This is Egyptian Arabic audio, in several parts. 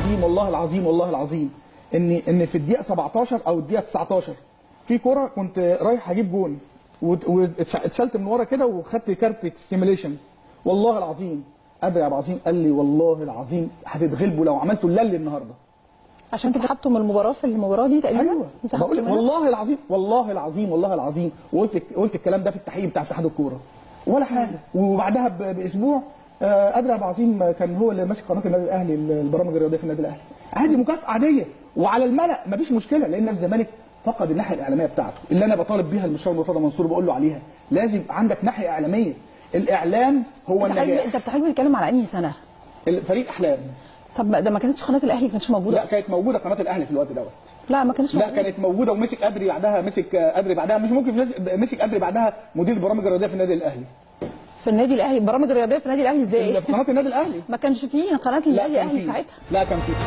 العظيم والله العظيم والله العظيم ان ان في الدقيقه 17 او الدقيقه 19 في كوره كنت رايح اجيب جون وات- واتشلت من ورا كده وخدت كارت ستيميليشن والله العظيم ابي ابو عظيم قال لي والله العظيم هتتغلبوا لو عملتوا اللي النهارده عشان تسحبتوا من المباراه في المباراه دي تقريبا ايوه انسحبتوا بقول لك منها؟ والله العظيم والله العظيم والله العظيم وقلت قلت الكلام ده في التحقيق بتاع اتحاد الكوره ولا حاجه وبعدها ب- باسبوع آه، ادري ابو عظيم كان هو اللي ماسك قناه النادي الاهلي البرامج الرياضيه في النادي الاهلي عادي مكافاه عاديه وعلى الملا مفيش مشكله لان الزمالك فقد الناحيه الاعلاميه بتاعته اللي انا بطالب بيها المستشار مرتضى منصور بقول له عليها لازم يبقى عندك ناحيه اعلاميه الاعلام هو انت حضرتك- النجاح انت بتحضرتك بتتكلم على انهي سنه؟ فريق احلام طب ما- ده ما كانتش قناه الاهلي ما كانتش موجوده لا كانت موجوده قناه الاهلي في الوقت دوت لا ما كانتش لا موجوده كانت موجوده ومسك ادري بعدها مسك ادري بعدها مش ممكن مسك ادري بعدها مدير البرامج الرياضيه في النادي الاهلي في النادي الاهلي البرامج الرياضيه في النادي الاهلي ازاي؟ اللي في قناه النادي الاهلي ما كانش فيه قناه لا النادي كان الاهلي فيه ساعتها لا كان فيه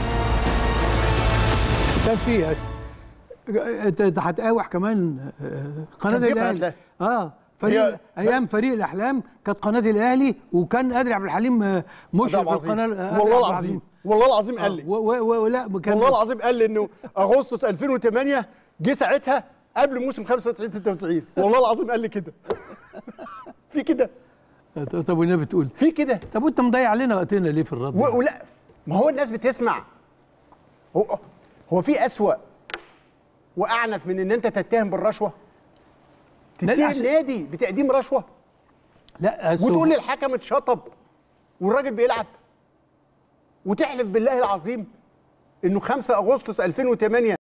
كان فيها انت أنت هتقاوح كمان آه، قناه كان في قناة الاهلي الأهلي. اه فريق هي- ايام فريق الاحلام كانت قناه الاهلي وكان ادري عبد الحليم آه، مشرف عبد في القناه العظيم. آه، والله عبد العظيم والله العظيم قال لي و- و- ولا كان والله العظيم قال لي انه اغسطس 2008 جه ساعتها قبل موسم 95 96 والله العظيم قال لي كده في كده طب والنبي بتقول في كده طب وانت مضيع علينا وقتنا ليه في الرد و- ولا ما هو الناس بتسمع هو هو في اسوأ واعنف من ان انت تتهم بالرشوه لا، تتهم عشان- نادي بتقديم رشوه لا أصل- وتقول لي الحكم اتشطب والراجل بيلعب وتحلف بالله العظيم انه 5 اغسطس 2008